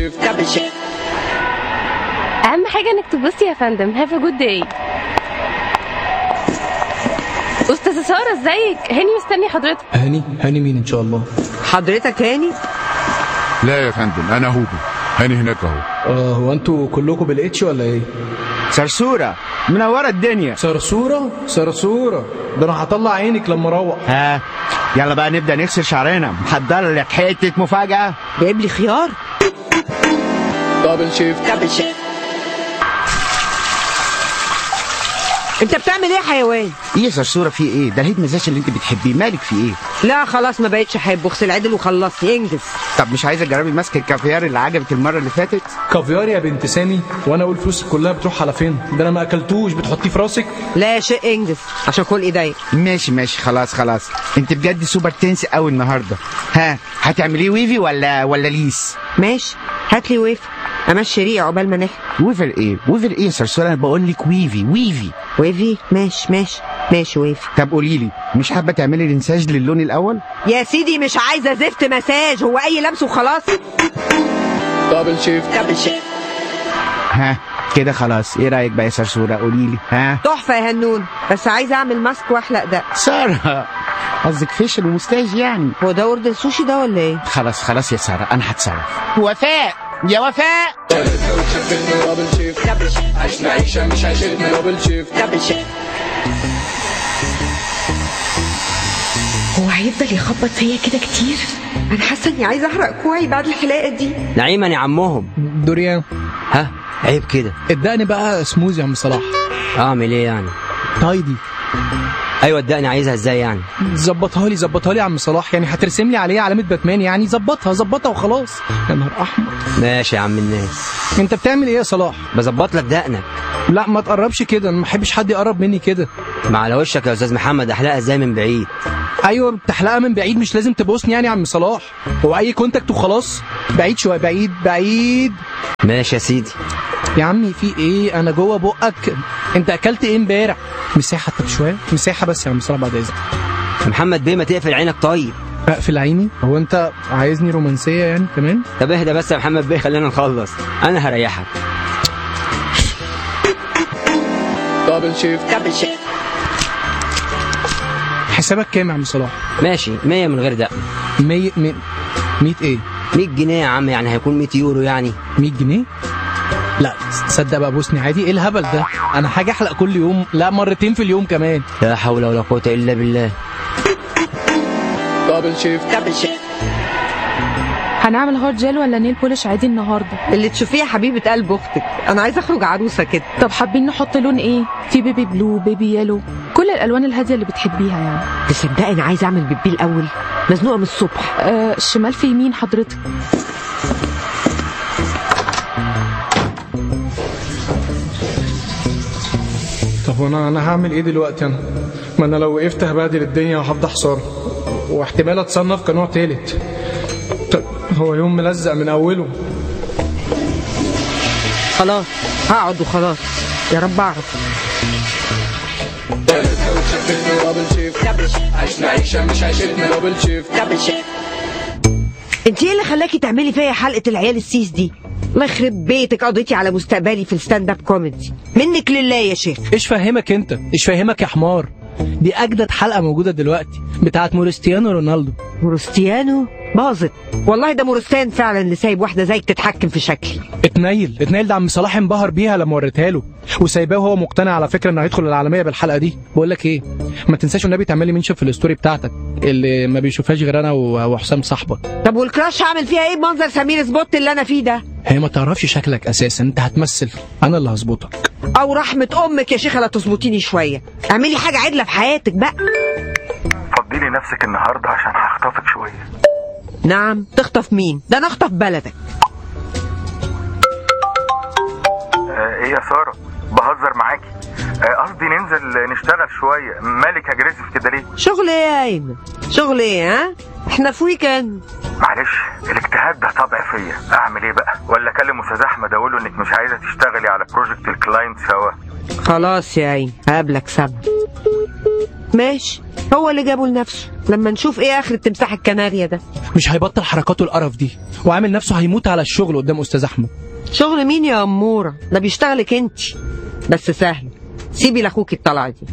اهم حاجه انك تبصي يا فندم هاف ا جود داي استاذه ساره ازيك هاني مستني حضرتك هاني هاني مين ان شاء الله حضرتك هاني لا يا فندم انا هوبي هاني هناك اهو اه هو انتوا كلكم بالاتش ولا ايه صرصورة منورة الدنيا صرصوره صرصوره ده انا هطلع عينك لما اروح ها يلا بقى نبدأ نغسل شعرنا محضر لك حتة مفاجأة جايب لي خيار دبل شيفت انت بتعمل ايه يا حيوان ايه يا صرصورة في ايه ده الهيد مزاج اللي انت بتحبيه مالك في ايه لا خلاص ما بقتش احب اغسل عدل وخلصني انجز طب مش عايزة تجربي ماسك الكافيار اللي عجبك المرة اللي فاتت كافيار يا بنت سامي وانا اقول فلوسك كلها بتروح على فين ده انا ما اكلتوش بتحطيه في راسك لا يا شيء انجز عشان خلقي ضيق ماشي ماشي خلاص خلاص انت بجد سوبر تنسي قوي النهارده ها هتعمليه ويفي ولا ولا ليس ماشي هات لي ويفر امشي ريق عقبال ما نحكي ويفر ايه ويفر ايه يا صرصورة انا بقول لك ويفي ويفي ويفي ماشي ماشي ماشي ويفي طب قولي لي مش حابة تعملي الانساج للون الاول يا سيدي مش عايزه زفت مساج هو اي لبس وخلاص دبل شيفت ها كده خلاص ايه رايك بقى يا صرصورة قولي لي ها تحفه يا هنون بس عايزه اعمل ماسك واحلق ده سارة قصدك فيشل ومستاج يعني هو ده ورد السوشي ده ولا ايه خلاص خلاص يا سارة انا هتصرف وفاء يا وفاء عشنا عيشه مش عيشتنا دبل شيفت هو هيفضل يخبط فيا كده كتير انا حاسه اني عايزه احرق كوعي بعد الحلاقه دي نعيما يا عمهم دوريان ها عيب كده ادقني بقى سموز يا عم صلاح اعمل ايه يعني تايدي ايوه ادقني عايزها ازاي يعني ظبطها لي ظبطها لي يا عم صلاح يعني هترسم لي عليها علامه باتمان يعني ظبطها ظبطها وخلاص يا نهار احمر ماشي يا عم الناس انت بتعمل ايه يا صلاح بظبط لك دقنك لا ما تقربش كده انا ما بحبش حد يقرب مني كده ما على وشك يا استاذ محمد احلقها ازاي من بعيد ايوه بتحلقها من بعيد مش لازم تبوسني يعني يا عم صلاح هو اي كونتاكت وخلاص بعيد شويه بعيد بعيد ماشي يا سيدي يا عمي في ايه انا جوه بقك انت اكلت ايه امبارح مساحه طب شويه مساحه بس يا عم صلاح بعد اذنك يا محمد بيه ما تقفل عينك طيب اقفل عيني هو انت عايزني رومانسيه يعني كمان طب اهدى بس يا محمد بيه خلينا نخلص انا هريحك دبل شيفت حسابك كام يا عم صلاح ماشي 100 من غير دقن 100 100 100 ايه 100 جنيه يا عم يعني هيكون 100 يورو يعني 100 جنيه لا تصدق بقى بوسني عادي ايه الهبل ده انا حاجه احلق كل يوم لا مرتين في اليوم كمان لا حول ولا قوه الا بالله دبل شيفت هنعمل هارد جel ولا نيل بولش عادي النهارده اللي تشوفيه حبيبه قلب اختك انا عايزه اخرج عروسه كده طب حابين نحط لون ايه في بيبي بلو بيبي يلو كل الالوان الهاديه اللي بتحبيها يعني تصدقي انا عايزه اعمل بيبي الاول مزنوقه من الصبح آه الشمال في يمين حضرتك طب انا انا هعمل ايه دلوقتي انا ما انا لو وقفت هبهدل الدنيا وهفضح ساره واحتمال اتصنف كنوع تالت طب هو يوم ملزق من اوله خلاص هقعد وخلاص يا رب اعرف عشنا عيشه مش عيشتنا دبل شيفت انت ايه اللي خلاكي تعملي فيا حلقه العيال السيس دي الله يخرب بيتك قضيتي على مستقبلي في الستاند اب كوميدي منك لله يا شيخ ايش فاهمك انت ايش فاهمك يا حمار دي اجدد حلقه موجوده دلوقتي بتاعت مورستيانو رونالدو مورستيانو باظت والله ده مورستان فعلا اللي سايب واحده زيك تتحكم في شكلي اتنيل اتنيل ده عم صلاح انبهر بيها لما وريتها له وسايباه وهو مقتنع على فكره انه هيدخل العالميه بالحلقه دي بقول لك ايه ما تنساش النبي تعمل لي منشن في الستوري بتاعتك اللي ما بيشوفهاش غير انا و- وحسام صاحبك طب والكراش هعمل فيها ايه بمنظر سمير سبوت اللي انا فيه ده هي ما تعرفش شكلك اساسا انت هتمثل انا اللي هظبطك او رحمه امك يا شيخه لا تظبطيني شويه اعملي حاجه عدله في حياتك بقى فضلي نفسك النهارده عشان هخطفك شويه نعم تخطف مين ده انا اخطف بلدك آه ايه يا ساره بهزر معاكي آه، قصدي ننزل نشتغل شويه مالك اجريسيف كده ليه شغل ايه يا ايمن شغل ايه ها احنا في ويكند معلش الاجتهاد ده طبع فيا اعمل ايه بقى ولا اكلم استاذ احمد اقول له انك مش عايزه تشتغلي على بروجكت الكلاينت سوا خلاص يا عيني هقابلك سبت ماشي هو اللي جابه لنفسه لما نشوف ايه اخر التمساح الكناريا ده مش هيبطل حركاته القرف دي وعامل نفسه هيموت على الشغل قدام استاذ احمد شغل مين يا اموره ده بيشتغلك انت بس سهل سيبي لاخوك الطلعه دي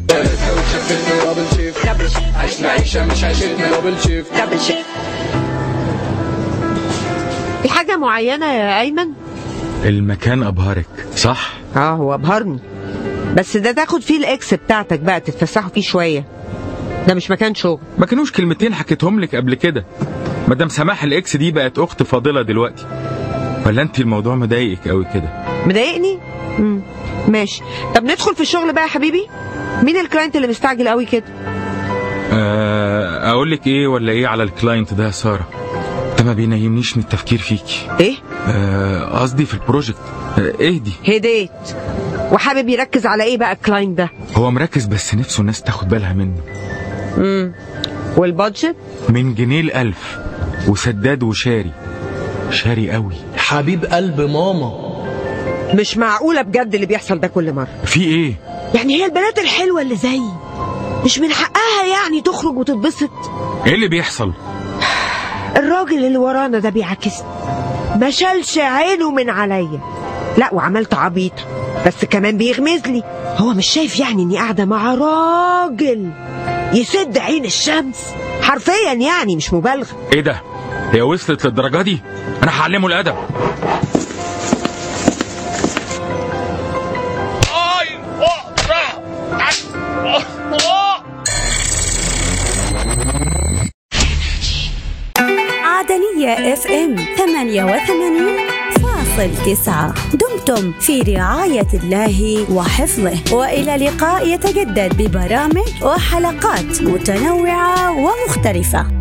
في حاجه معينه يا ايمن المكان ابهرك صح اه هو ابهرني بس ده تاخد فيه الاكس بتاعتك بقى تتفسحوا فيه شويه ده مش مكان شغل ما كانوش كلمتين حكيتهم لك قبل كده مدام سماح الاكس دي بقت اخت فاضله دلوقتي ولا انت الموضوع مضايقك قوي كده مضايقني امم ماشي طب ندخل في الشغل بقى يا حبيبي مين الكلاينت اللي مستعجل قوي كده آه، اقول لك ايه ولا ايه على الكلاينت ده يا ساره ده ما بينيمنيش من التفكير فيكي ايه آه، قصدي في البروجكت آه، اهدي هديت وحابب يركز على ايه بقى الكلاينت ده هو مركز بس نفسه الناس تاخد بالها منه امم والبادجت من جنيه لألف وسداد وشاري شاري قوي حبيب قلب ماما مش معقوله بجد اللي بيحصل ده كل مره في ايه يعني هي البنات الحلوه اللي زيي مش من حقها يعني تخرج وتتبسط ايه اللي بيحصل الراجل اللي ورانا ده بيعاكسني ما شالش عينه من عليا لا وعملت عبيطه بس كمان بيغمز لي هو مش شايف يعني اني قاعده مع راجل يسد عين الشمس حرفيا يعني مش مبالغه ايه ده هي وصلت للدرجه دي انا هعلمه الادب عدنية اف ام 88 فاصل تسعة دمتم في رعاية الله وحفظه وإلى لقاء يتجدد ببرامج وحلقات متنوعة ومختلفة